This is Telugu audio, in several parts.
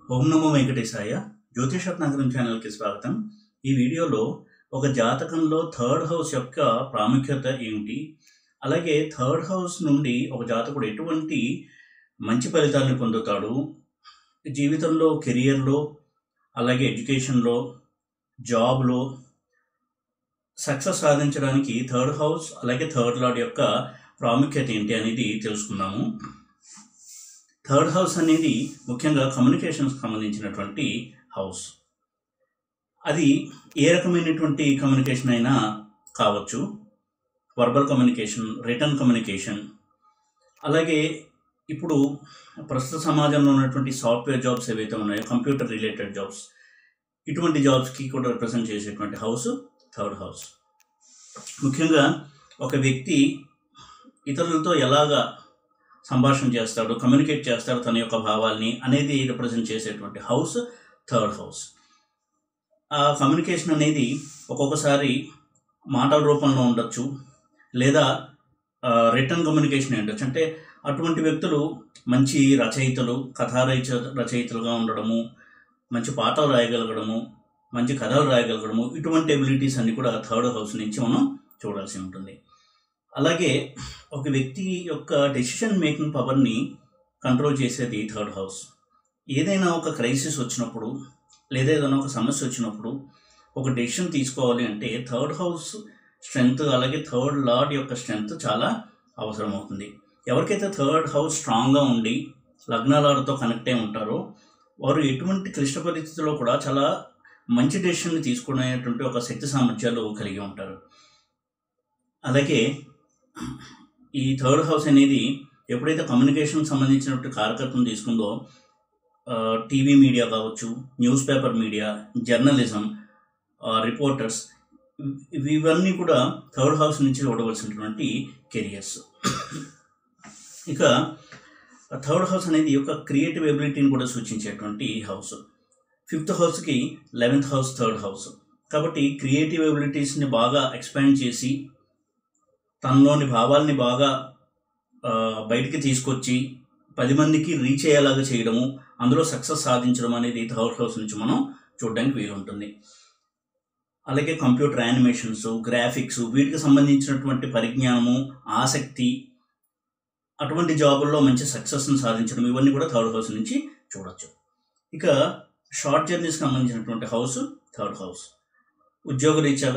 ఓం నమో వెంకటేశాయ జ్యోతిషరత్నాకరం ఛానల్కి స్వాగతం ఈ వీడియోలో ఒక జాతకంలో థర్డ్ హౌస్ యొక్క ప్రాముఖ్యత ఏమిటి అలాగే థర్డ్ హౌస్ నుండి ఒక జాతకుడు ఎటువంటి మంచి ఫలితాలను పొందుతాడు జీవితంలో కెరియర్లో అలాగే ఎడ్యుకేషన్లో జాబ్లో సక్సెస్ సాధించడానికి థర్డ్ హౌస్ అలాగే థర్డ్ లార్డ్ యొక్క ప్రాముఖ్యత ఏంటి అనేది తెలుసుకుందాము థర్డ్ హౌస్ అనేది ముఖ్యంగా కమ్యూనికేషన్స్కి సంబంధించినటువంటి హౌస్ అది ఏ రకమైనటువంటి కమ్యూనికేషన్ అయినా కావచ్చు వర్బల్ కమ్యూనికేషన్ రిటర్న్ కమ్యూనికేషన్ అలాగే ఇప్పుడు ప్రస్తుత సమాజంలో ఉన్నటువంటి సాఫ్ట్వేర్ జాబ్స్ ఏవైతే ఉన్నాయో కంప్యూటర్ రిలేటెడ్ జాబ్స్ ఇటువంటి జాబ్స్కి కూడా రిప్రజెంట్ చేసేటువంటి హౌస్ థర్డ్ హౌస్ ముఖ్యంగా ఒక వ్యక్తి ఇతరులతో ఎలాగా సంభాషణ చేస్తాడు కమ్యూనికేట్ చేస్తాడు తన యొక్క భావాల్ని అనేది రిప్రజెంట్ చేసేటువంటి హౌస్ థర్డ్ హౌస్ ఆ కమ్యూనికేషన్ అనేది ఒక్కొక్కసారి మాటల రూపంలో ఉండొచ్చు లేదా రిటర్న్ కమ్యూనికేషన్ ఉండొచ్చు అంటే అటువంటి వ్యక్తులు మంచి రచయితలు కథా రచ రచయితలుగా ఉండడము మంచి పాటలు రాయగలగడము మంచి కథలు రాయగలగడము ఇటువంటి ఎబిలిటీస్ అన్ని కూడా థర్డ్ హౌస్ నుంచి మనం చూడాల్సి ఉంటుంది అలాగే ఒక వ్యక్తి యొక్క డెసిషన్ మేకింగ్ పవర్ని కంట్రోల్ చేసేది థర్డ్ హౌస్ ఏదైనా ఒక క్రైసిస్ వచ్చినప్పుడు లేదా ఏదైనా ఒక సమస్య వచ్చినప్పుడు ఒక డెసిషన్ తీసుకోవాలి అంటే థర్డ్ హౌస్ స్ట్రెంగ్త్ అలాగే థర్డ్ లార్డ్ యొక్క స్ట్రెంగ్త్ చాలా అవసరం అవుతుంది ఎవరికైతే థర్డ్ హౌస్ స్ట్రాంగ్గా ఉండి లగ్నాలతో కనెక్ట్ అయి ఉంటారో వారు ఎటువంటి క్లిష్ట పరిస్థితుల్లో కూడా చాలా మంచి డెసిషన్ని తీసుకునేటువంటి ఒక శక్తి సామర్థ్యాలు కలిగి ఉంటారు అలాగే ఈ థర్డ్ హౌస్ అనేది ఎప్పుడైతే కమ్యూనికేషన్కి సంబంధించినటువంటి కారకత్వం తీసుకుందో టీవీ మీడియా కావచ్చు news paper media journalism reporters ఇవన్నీ కూడా థర్డ్ హౌస్ నుంచి చూడవలసినటువంటి కెరియర్స్ ఇక థర్డ్ హౌస్ అనేది ఒక క్రియేటివ్ ఎబిలిటీని కూడా సూచించేటువంటి హౌస్ ఫిఫ్త్ హౌస్కి లెవెన్త్ హౌస్ థర్డ్ హౌస్ కాబట్టి క్రియేటివ్ ఎబిలిటీస్ని బాగా ఎక్స్పాండ్ చేసి తనలోని భావాల్ని బాగా బయటికి తీసుకొచ్చి పది మందికి రీచ్ అయ్యేలాగా చేయడము అందులో సక్సెస్ సాధించడం అనేది థర్డ్ హౌస్ నుంచి మనం చూడడానికి వీలుంటుంది అలాగే కంప్యూటర్ యానిమేషన్స్ గ్రాఫిక్స్ వీటికి సంబంధించినటువంటి పరిజ్ఞానము ఆసక్తి అటువంటి జాబుల్లో మంచి సక్సెస్ని సాధించడం ఇవన్నీ కూడా థర్డ్ హౌస్ నుంచి చూడొచ్చు ఇక షార్ట్ జర్నీస్కి సంబంధించినటువంటి హౌస్ థర్డ్ హౌస్ ఉద్యోగరీత్యా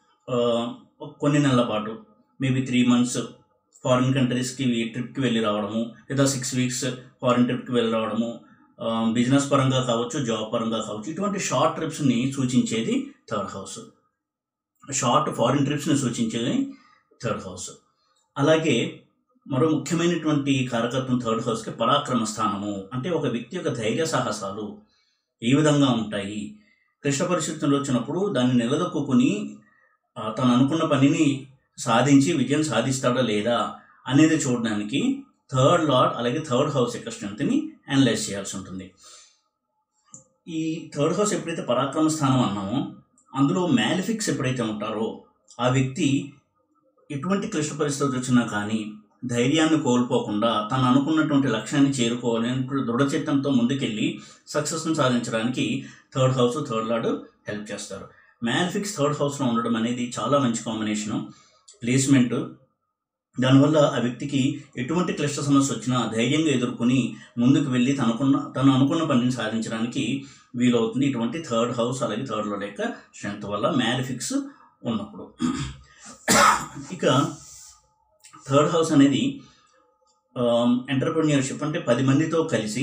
కొన్ని నెలల పాటు మేబీ త్రీ మంత్స్ ఫారిన్ కంట్రీస్కి ట్రిప్కి వెళ్ళి రావడము లేదా సిక్స్ వీక్స్ ఫారిన్ ట్రిప్కి వెళ్ళి రావడము బిజినెస్ పరంగా కావచ్చు జాబ్ పరంగా కావచ్చు ఇటువంటి షార్ట్ ట్రిప్స్ని సూచించేది థర్డ్ హౌస్ షార్ట్ ఫారిన్ ట్రిప్స్ని సూచించేది థర్డ్ హౌస్ అలాగే మరో ముఖ్యమైనటువంటి కారకత్వం థర్డ్ హౌస్కి పరాక్రమ స్థానము అంటే ఒక వ్యక్తి యొక్క ధైర్య సాహసాలు ఏ విధంగా ఉంటాయి క్లిష్ట పరిస్థితులు వచ్చినప్పుడు దాన్ని నిలదొక్కుని తను అనుకున్న పనిని సాధించి విజయం సాధిస్తాడా లేదా అనేది చూడడానికి థర్డ్ లార్డ్ అలాగే థర్డ్ హౌస్ యొక్క స్ట్రెంత్ని అనలైజ్ చేయాల్సి ఉంటుంది ఈ థర్డ్ హౌస్ ఎప్పుడైతే పరాక్రమ స్థానం అన్నామో అందులో మ్యాలిఫిక్స్ ఎప్పుడైతే ఉంటారో ఆ వ్యక్తి ఎటువంటి క్లిష్ట పరిస్థితులు వచ్చినా కానీ ధైర్యాన్ని కోల్పోకుండా తను అనుకున్నటువంటి లక్ష్యాన్ని చేరుకోవాలని దృఢచిత్తంతో ముందుకెళ్ళి సక్సెస్ని సాధించడానికి third house third lord help చేస్తారు మ్యాలిఫిక్స్ థర్డ్ హౌస్లో ఉండడం అనేది చాలా మంచి కాంబినేషను ప్లేస్మెంట్ దానివల్ల ఆ వ్యక్తికి ఎటువంటి క్లిష్ట సమస్య వచ్చినా ధైర్యంగా ఎదుర్కొని ముందుకు వెళ్ళి తనకున్న తను అనుకున్న పనిని సాధించడానికి వీలవుతుంది ఇటువంటి థర్డ్ హౌస్ అలాగే థర్డ్ లో యొక్క స్ట్రెంత్ వల్ల మ్యాలిఫిక్స్ ఉన్నప్పుడు ఇక థర్డ్ హౌస్ అనేది ఎంటర్ప్రెన్యూర్షిప్ అంటే పది మందితో కలిసి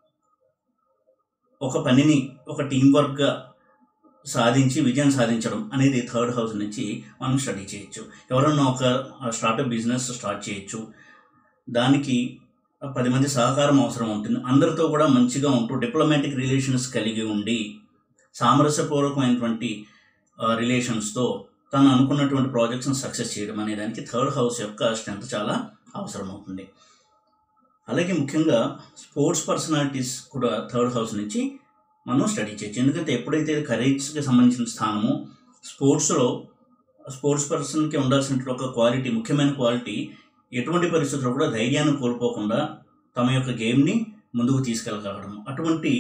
ఒక పనిని ఒక టీం వర్క్గా సాధించి విజయం సాధించడం అనేది థర్డ్ హౌస్ నుంచి మనం స్టడీ చేయొచ్చు ఎవరన్నా ఒక స్టార్టప్ బిజినెస్ స్టార్ట్ చేయొచ్చు దానికి పది మంది సహకారం అవసరం ఉంటుంది అందరితో కూడా మంచిగా ఉంటూ డిప్లొమాటిక్ రిలేషన్స్ కలిగి ఉండి సామరస్యపూర్వకమైనటువంటి రిలేషన్స్తో తను అనుకున్నటువంటి ప్రాజెక్ట్స్ని సక్సెస్ చేయడం అనే దానికి థర్డ్ హౌస్ యొక్క స్ట్రెంత్ చాలా అవసరం అవుతుంది అలాగే ముఖ్యంగా స్పోర్ట్స్ పర్సనాలిటీస్ కూడా థర్డ్ హౌస్ నుంచి మనం స్టడీ చేయొచ్చు ఎందుకంటే ఎప్పుడైతే కరేజ్కి సంబంధించిన స్థానము స్పోర్ట్స్లో స్పోర్ట్స్ పర్సన్కి ఉండాల్సిన ఒక క్వాలిటీ ముఖ్యమైన క్వాలిటీ ఎటువంటి పరిస్థితుల్లో కూడా ధైర్యాన్ని కోల్పోకుండా తమ యొక్క గేమ్ని ముందుకు తీసుకెళ్ళగలగడం అటువంటి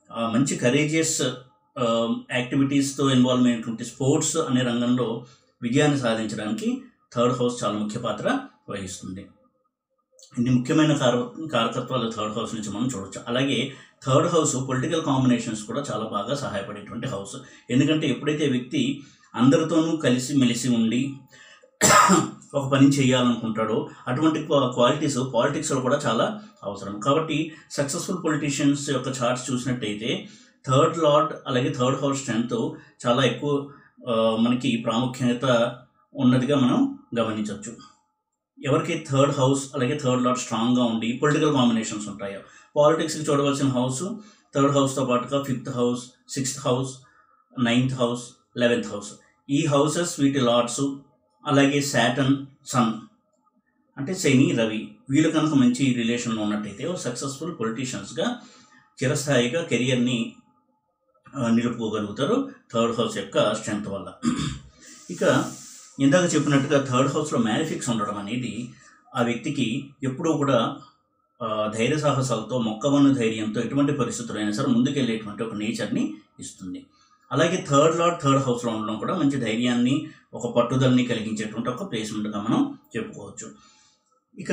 ఆ, మంచి కరేజియస్ యాక్టివిటీస్తో ఇన్వాల్వ్ అయినటువంటి స్పోర్ట్స్ అనే రంగంలో విజయాన్ని సాధించడానికి థర్డ్ హౌస్ చాలా ముఖ్య పాత్ర వహిస్తుంది ఇన్ని ముఖ్యమైన కార కారకత్వాలు థర్డ్ హౌస్ నుంచి మనం చూడొచ్చు అలాగే థర్డ్ హౌస్ పొలిటికల్ కాంబినేషన్స్ కూడా చాలా బాగా సహాయపడేటువంటి హౌస్ ఎందుకంటే ఎప్పుడైతే వ్యక్తి అందరితోనూ కలిసి మెలిసి ఉండి ఒక పని చేయాలనుకుంటాడో అటువంటి క్వాలిటీస్ పాలిటిక్స్లో కూడా చాలా అవసరం కాబట్టి సక్సెస్ఫుల్ పొలిటీషియన్స్ యొక్క చార్ట్స్ చూసినట్టయితే థర్డ్ లార్డ్ అలాగే థర్డ్ హౌస్ స్ట్రెంత్ చాలా ఎక్కువ ఆ, మనకి ప్రాముఖ్యత ఉన్నదిగా మనం గమనించవచ్చు ఎవరికి థర్డ్ హౌస్ అలాగే థర్డ్ లార్డ్ స్ట్రాంగ్గా ఉండి పొలిటికల్ కాంబినేషన్స్ ఉంటాయో పాలిటిక్స్కి చూడవలసిన హౌస్ థర్డ్ హౌస్తో పాటుగా fifth house sixth house ninth house eleventh house ఈ హౌసెస్ వీటి లార్డ్స్ అలాగే శాటన్ సన్ అంటే శని రవి వీళ్ళు కనుక మంచి రిలేషన్లో ఉన్నట్టయితే ఓ సక్సెస్ఫుల్ పొలిటీషియన్స్గా చిరస్థాయిగా కెరియర్ని ఆ, నిలుపుకోగలుగుతారు థర్డ్ హౌస్ యొక్క స్ట్రెంత్ వల్ల ఇక ఇందాక చెప్పినట్టుగా థర్డ్ హౌస్లో మ్యానిఫిక్స్ ఉండడం అనేది ఆ వ్యక్తికి ఎప్పుడూ కూడా ఆ, ధైర్య సాహసాలతో మొక్కవన్న ధైర్యంతో ఎటువంటి పరిస్థితులు అయినా సరే ముందుకెళ్ళేటువంటి ఒక నేచర్ని ఇస్తుంది అలాగే థర్డ్ లార్డ్ థర్డ్ హౌస్లో ఉండడం కూడా మంచి ధైర్యాన్ని ఒక పట్టుదలని కలిగించేటువంటి ఒక ప్లేస్మెంట్గా మనం చెప్పుకోవచ్చు ఇక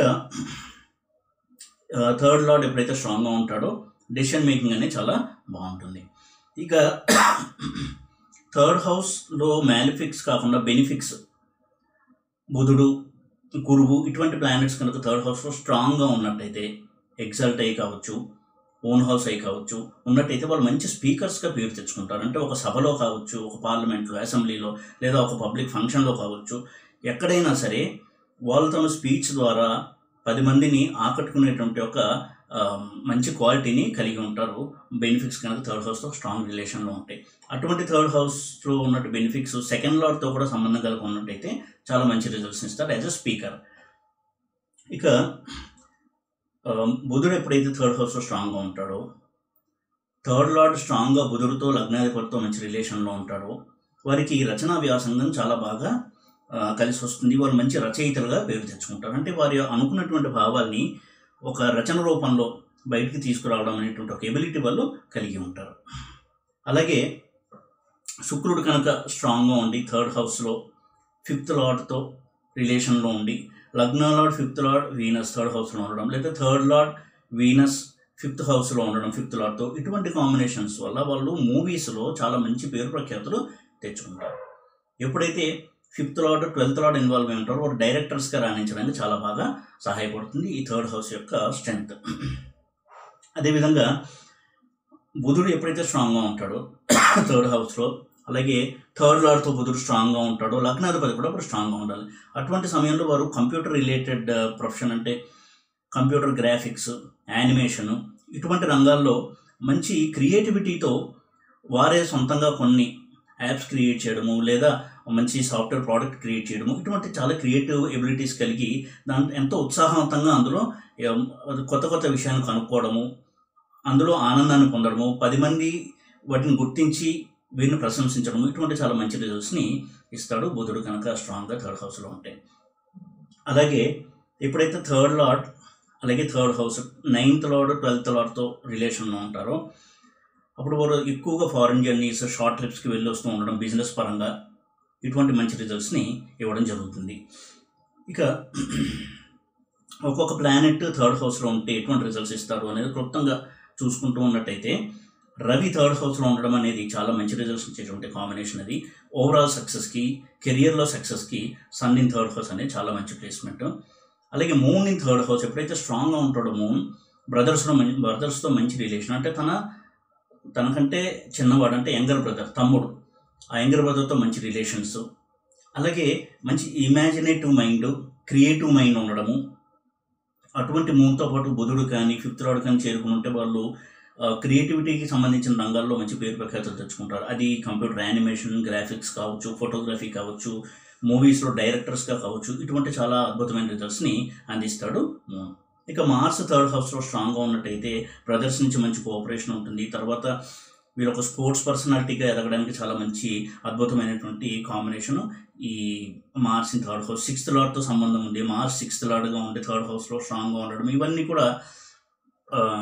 థర్డ్ లార్డ్ ఎప్పుడైతే స్ట్రాంగ్గా ఉంటాడో డెసిషన్ మేకింగ్ అనేది చాలా బాగుంటుంది ఇక థర్డ్ హౌస్లో మ్యాలిఫిక్స్ కాకుండా బెనిఫిక్స్ బుధుడు గురువు ఇటువంటి ప్లానెట్స్ కనుక థర్డ్ హౌస్లో స్ట్రాంగ్గా ఉన్నట్టయితే ఎగ్జల్ట్ అయి కావచ్చు ఓన్ హౌస్ అయి కావచ్చు ఉన్నట్టయితే వాళ్ళు మంచి స్పీకర్స్గా పేరు తెచ్చుకుంటారు అంటే ఒక సభలో కావచ్చు ఒక పార్లమెంట్లో అసెంబ్లీలో లేదా ఒక పబ్లిక్ ఫంక్షన్లో కావచ్చు ఎక్కడైనా సరే వాళ్ళు తమ స్పీచ్ ద్వారా పది మందిని ఆకట్టుకునేటువంటి ఒక ఆ, మంచి క్వాలిటీని కలిగి ఉంటారు బెనిఫిట్స్ కనుక థర్డ్ హౌస్తో స్ట్రాంగ్ రిలేషన్లో ఉంటాయి అటువంటి థర్డ్ హౌస్లో ఉన్నట్టు బెనిఫిట్స్ సెకండ్ లార్డ్తో కూడా సంబంధం కలిగి ఉన్నట్టయితే చాలా మంచి రిజల్ట్స్ ఇస్తారు యాజ్ అ స్పీకర్ ఇక ఆ, బుధుడు ఎప్పుడైతే థర్డ్ హౌస్లో స్ట్రాంగ్గా ఉంటాడో థర్డ్ లార్డ్ స్ట్రాంగ్గా బుధుడితో లగ్నాధిపతితో మంచి రిలేషన్లో ఉంటాడో వారికి రచనా వ్యాసంగం చాలా బాగా ఆ, కలిసి వస్తుంది వారు మంచి రచయితలుగా పేరు తెచ్చుకుంటారు అంటే వారి అనుకున్నటువంటి భావాల్ని ఒక రచన రూపంలో బయటికి తీసుకురావడం అనేటువంటి ఒక ఎబిలిటీ వాళ్ళు కలిగి ఉంటారు అలాగే శుక్రుడు కనుక స్ట్రాంగ్గా ఉండి థర్డ్ హౌస్లో ఫిఫ్త్ లార్డ్తో రిలేషన్లో ఉండి లగ్న lord fifth lord Venus third హౌస్లో ఉండడం లేదా థర్డ్ లార్డ్ వీనస్ ఫిఫ్త్ హౌస్లో ఉండడం ఫిఫ్త్ లార్డ్తో ఇటువంటి కాంబినేషన్స్ వల్ల వాళ్ళు మూవీస్లో చాలా మంచి పేరు ప్రఖ్యాతులు తెచ్చుకుంటారు ఎప్పుడైతే fifth lord twelfth lord involve అయి ఉంటారో వారు డైరెక్టర్స్గా రాణించడానికి చాలా బాగా సహాయపడుతుంది ఈ థర్డ్ హౌస్ యొక్క స్ట్రెంగ్త్ అదేవిధంగా బుధుడు ఎప్పుడైతే స్ట్రాంగ్గా ఉంటాడో థర్డ్ హౌస్లో అలాగే థర్డ్ లార్డ్తో బుధుడు స్ట్రాంగ్గా ఉంటాడో లగ్నాధిపతి కూడా అప్పుడు స్ట్రాంగ్గా ఉండాలి అటువంటి సమయంలో వారు కంప్యూటర్ రిలేటెడ్ ప్రొఫెషన్ అంటే కంప్యూటర్ గ్రాఫిక్స్ యానిమేషన్ ఇటువంటి రంగాల్లో మంచి క్రియేటివిటీతో వారే సొంతంగా కొన్ని యాప్స్ క్రియేట్ చేయడము లేదా మంచి సాఫ్ట్వేర్ ప్రోడక్ట్ క్రియేట్ చేయడము ఇటువంటి చాలా క్రియేటివ్ ఎబిలిటీస్ కలిగి దాంట్లో ఎంతో ఉత్సాహవంతంగా అందులో ఏం, కొత్త కొత్త విషయాలను కనుక్కోవడము అందులో ఆనందాన్ని పొందడము పది మంది వాటిని గుర్తించి వీరిని ప్రశంసించడము ఇటువంటి చాలా మంచి రిజల్ట్స్ని ఇస్తాడు బుధుడు కనుక స్ట్రాంగ్గా థర్డ్ హౌస్లో ఉంటే అలాగే ఎప్పుడైతే థర్డ్ లార్డ్ అలాగే third house ninth lord twelfth లార్డ్తో రిలేషన్లో ఉంటారో అప్పుడు వారు ఎక్కువగా ఫారిన్ జర్నీస్ షార్ట్ ట్రిప్స్కి వెళ్ళి వస్తూ ఉండడం బిజినెస్ పరంగా ఇటువంటి మంచి రిజల్ట్స్ని ఇవ్వడం జరుగుతుంది ఇక ఒక్కొక్క ప్లానెట్ థర్డ్ హౌస్లో ఉంటే ఎటువంటి రిజల్ట్స్ ఇస్తారు అనేది క్లుప్తంగా చూసుకుంటూ ఉన్నట్టయితే రవి థర్డ్ హౌస్లో ఉండడం అనేది చాలా మంచి రిజల్ట్స్ ఇచ్చేటువంటి కాంబినేషన్ అది ఓవరాల్ సక్సెస్కి కెరియర్లో సక్సెస్కి సన్ ఇన్ థర్డ్ హౌస్ అనేది చాలా మంచి ప్లేస్మెంట్ అలాగే మూన్ ఇన్ థర్డ్ హౌస్ ఎప్పుడైతే స్ట్రాంగ్గా ఉంటాడో మూన్ బ్రదర్స్లో మంచి బ్రదర్స్తో మంచి రిలేషన్ అంటే తన తనకంటే చిన్నవాడు అంటే యంగర్ బ్రదర్ తమ్ముడు ఆ యంగర్ బ్రదర్తో మంచి రిలేషన్స్ అలాగే మంచి ఇమాజినేటివ్ మైండ్ క్రియేటివ్ మైండ్ ఉండడము అటువంటి మూన్తో పాటు బుధుడు కానీ ఫిఫ్త్ రాడ్ కానీ చేరుకుని ఉంటే వాళ్ళు క్రియేటివిటీకి సంబంధించిన రంగాల్లో మంచి పేరు ప్రఖ్యాతులు తెచ్చుకుంటారు అది కంప్యూటర్ యానిమేషన్ గ్రాఫిక్స్ కావచ్చు ఫోటోగ్రఫీ కావచ్చు మూవీస్లో డైరెక్టర్స్గా కావచ్చు ఇటువంటి చాలా అద్భుతమైన రిజల్ట్స్ని అందిస్తాడు మూన్ ఇక మార్స్ థర్డ్ హౌస్లో స్ట్రాంగ్గా ఉన్నట్టయితే బ్రదర్స్ నుంచి మంచి కోఆపరేషన్ ఉంటుంది తర్వాత వీళ్ళు ఒక స్పోర్ట్స్ పర్సనాలిటీగా ఎదగడానికి చాలా మంచి అద్భుతమైనటువంటి కాంబినేషన్ ఈ Mars in third house sixth లార్డ్తో సంబంధం ఉంది మార్స్ సిక్స్త్ లార్డ్గా ఉండి థర్డ్ హౌస్లో స్ట్రాంగ్గా ఉండడం ఇవన్నీ కూడా ఆ,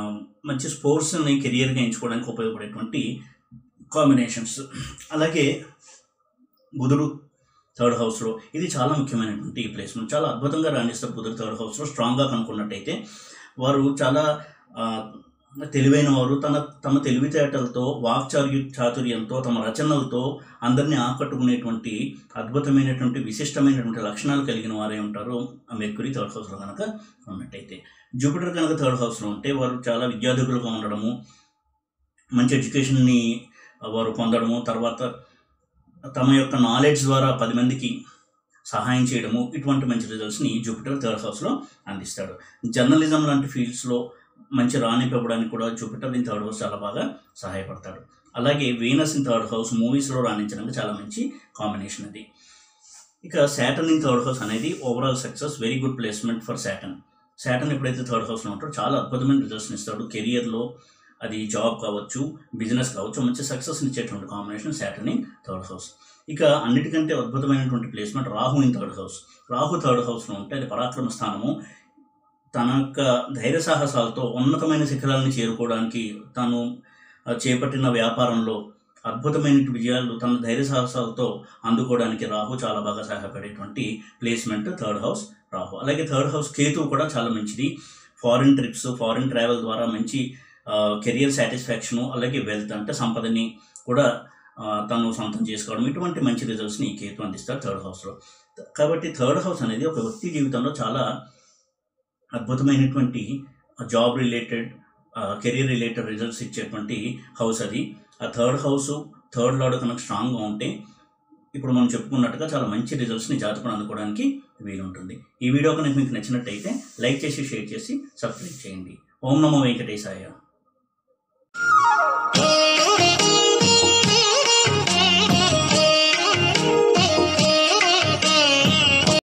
మంచి స్పోర్ట్స్ని కెరియర్గా ఎంచుకోవడానికి ఉపయోగపడేటువంటి కాంబినేషన్స్ అలాగే బుధుడు థర్డ్ హౌస్లో ఇది చాలా ముఖ్యమైనటువంటి ప్లేస్మెంట్ చాలా అద్భుతంగా రాణిస్తారు బుధుడు థర్డ్ హౌస్లో స్ట్రాంగ్గా కనుక్కున్నట్టయితే వారు చాలా ఆ, తెలివైన వారు తన తమ తెలివితేటలతో వాక్చార్యు చాతుర్యంతో తమ రచనలతో అందరినీ ఆకట్టుకునేటువంటి అద్భుతమైనటువంటి విశిష్టమైనటువంటి లక్షణాలు కలిగిన వారే ఉంటారు ఆ మెర్కురీ థర్డ్ హౌస్లో కనుక ఉన్నట్టయితే జూపిటర్ కనుక థర్డ్ హౌస్లో ఉంటే వారు చాలా విద్యార్థులుగా ఉండడము మంచి ఎడ్యుకేషన్ని వారు పొందడము తర్వాత తమ యొక్క నాలెడ్జ్ ద్వారా పది మందికి సహాయం చేయడము ఇటువంటి మంచి రిజల్ట్స్ని జూపిటర్ థర్డ్ హౌస్లో అందిస్తాడు జర్నలిజం లాంటి ఫీల్డ్స్లో మంచి రాణింపడానికి కూడా జూపిటర్ ఇన్ థర్డ్ హౌస్ చాలా బాగా సహాయపడతాడు అలాగే వీనస్ ఇన్ థర్డ్ హౌస్ మూవీస్లో రాణించడానికి చాలా మంచి కాంబినేషన్ అది ఇక శాటన్ ఇన్ థర్డ్ హౌస్ అనేది overall success very good placement for Saturn Saturn ఎప్పుడైతే థర్డ్ హౌస్లో ఉంటాడో చాలా అద్భుతమైన రిజల్ట్స్ని ఇస్తాడు కెరియర్లో అది జాబ్ కావచ్చు బిజినెస్ కావచ్చు మంచి సక్సెస్ని ఇచ్చేటువంటి combination Saturn in third house ఇక అన్నిటికంటే అద్భుతమైనటువంటి placement Rahu in third house Rahu third హౌస్లో ఉంటే అది పరాక్రమ స్థానము తన యొక్క ధైర్య సాహసాలతో ఉన్నతమైన శిఖరాలను చేరుకోవడానికి తాను ఆ, చేపట్టిన వ్యాపారంలో అద్భుతమైన విజయాలు తన ధైర్య సాహసాలతో అందుకోవడానికి రాహు చాలా బాగా సహాయపడేటువంటి ప్లేస్మెంట్ థర్డ్ హౌస్ రాహు అలాగే థర్డ్ హౌస్ కేతు కూడా చాలా మంచిది ఫారిన్ ట్రిప్స్ ఫారిన్ ట్రావెల్ ద్వారా మంచి కెరియర్ సాటిస్ఫాక్షను అలాగే వెల్త్ అంటే సంపదని కూడా ఆ, తను సొంతం చేసుకోవడం ఇటువంటి మంచి రిజల్ట్స్ని ఈ కేతు అందిస్తారు థర్డ్ హౌస్లో కాబట్టి థర్డ్ హౌస్ అనేది ఒక వ్యక్తి జీవితంలో చాలా అద్భుతమైనటువంటి job related career related results ఇచ్చేటువంటి హౌస్ అది ఆ థర్డ్ హౌస్ థర్డ్ లాడ్ కనుక స్ట్రాంగ్గా ఉంటే ఇప్పుడు మనం చెప్పుకున్నట్టుగా చాలా మంచి రిజల్ట్స్ని జాతకుడు అందుకోవడానికి వీలుంటుంది ఈ వీడియో కనుక మీకు నచ్చినట్టయితే లైక్ చేసి షేర్ చేసి సబ్స్క్రైబ్ చేయండి ఓం నమో వెంకటేశాయ